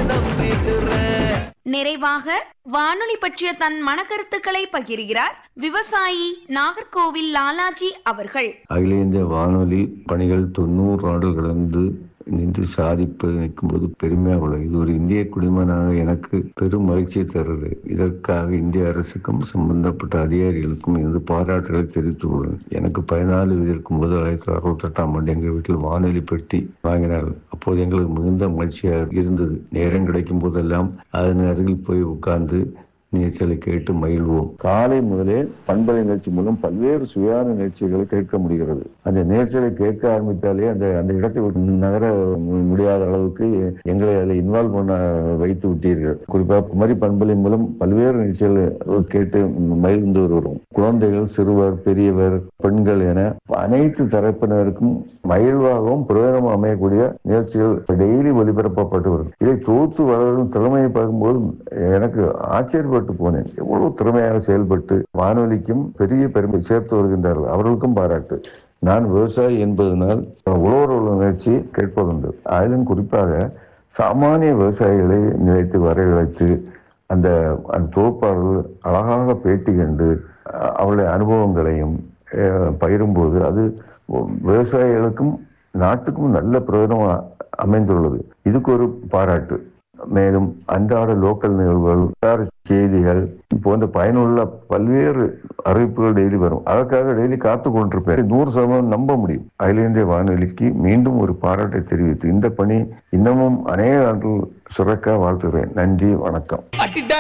சபதம் செய்கிறேன் நிறைவாக வானொலி பற்றிய தன் மனக்கருத்துக்களை பகிர்கிறார் விவசாயி நாகர்கோவில் லாலாஜி அவர்கள் அகில இந்திய வானொலி பணிகள் தொண்ணூறு ஆண்டுகள் கடந்து நின்று சாதிப்பு நிற்கும்போது பெருமையாக உள்ளது இது ஒரு இந்திய குடிமகனாக எனக்கு பெரும் மகிழ்ச்சியை தருது இதற்காக இந்திய அரசுக்கும் சம்பந்தப்பட்ட அதிகாரிகளுக்கும் எனது பாராட்டுகளை தெரிவித்துக் கொள்வேன் எனக்கு பதினாலு வயது இருக்கும்போது ஆயிரத்தி தொள்ளாயிரத்தி அறுபத்தெட்டாம் ஆண்டு எங்கள் வீட்டில் வானொலி பெட்டி வாங்கினார்கள் அப்போது எங்களுக்கு மிகுந்த மகிழ்ச்சியாக இருந்தது நேரம் கிடைக்கும் போதெல்லாம் அதன் அருகில் போய் உட்கார்ந்து நீச்சலை கேட்டு மகிழ்வோம் காலை முதலே பண்பலை நிகழ்ச்சி மூலம் பல்வேறு சுயான நிகழ்ச்சிகளை கேட்க முடிகிறது அந்த நீச்சலை கேட்க ஆரம்பித்தாலே அந்த அந்த இடத்தை விட்டு நகர முடியாத அளவுக்கு எங்களை அதில் இன்வால்வ் பண்ண வைத்து விட்டீர்கள் குறிப்பாக குமரி பண்பலை மூலம் பல்வேறு நிகழ்ச்சிகளை கேட்டு மகிழ்ந்து வருகிறோம் குழந்தைகள் சிறுவர் பெரியவர் பெண்கள் என அனைத்து தரப்பினருக்கும் மகிழ்வாகவும் பிரயோஜனமும் அமையக்கூடிய நிகழ்ச்சிகள் டெய்லி ஒலிபரப்பப்பட்டு வரும் இதை தொகுத்து வளரும் திறமையை பார்க்கும்போது எனக்கு ஆச்சரியப்பட்டு போனேன் எவ்வளவு திறமையாக செயல்பட்டு வானொலிக்கும் பெரிய பெருமை சேர்த்து வருகின்றார்கள் அவர்களுக்கும் பாராட்டு நான் விவசாயி என்பதனால் உழவர் உள்ள நிகழ்ச்சி கேட்பதுண்டு அதிலும் குறிப்பாக சாமானிய விவசாயிகளை நிலைத்து வரவழைத்து அந்த அந்த தொகுப்பாளர்கள் அழகாக பேட்டி கண்டு அஹ், அவருடைய அனுபவங்களையும் அஹ், பகிரும்போது அது விவசாயிகளுக்கும் நாட்டுக்கும் நல்ல பிரயோஜனம் அமைந்துள்ளது இதுக்கு ஒரு பாராட்டு மேலும் அன்றாட லோக்கல் நிகழ்வுகள் வட்டார செய்திகள் போன்ற பயனுள்ள பல்வேறு அறிவிப்புகள் டெய்லி வரும் அதற்காக டெய்லி காத்து கொண்டிருப்பேன் நூறு சதவீதம் நம்ப முடியும் அகில இந்திய வானொலிக்கு மீண்டும் ஒரு பாராட்டை தெரிவித்து இந்த பணி இன்னமும் அநேக ஆண்டுகள் சுரக்க வாழ்த்துகிறேன் நன்றி வணக்கம் அட்டிட்டா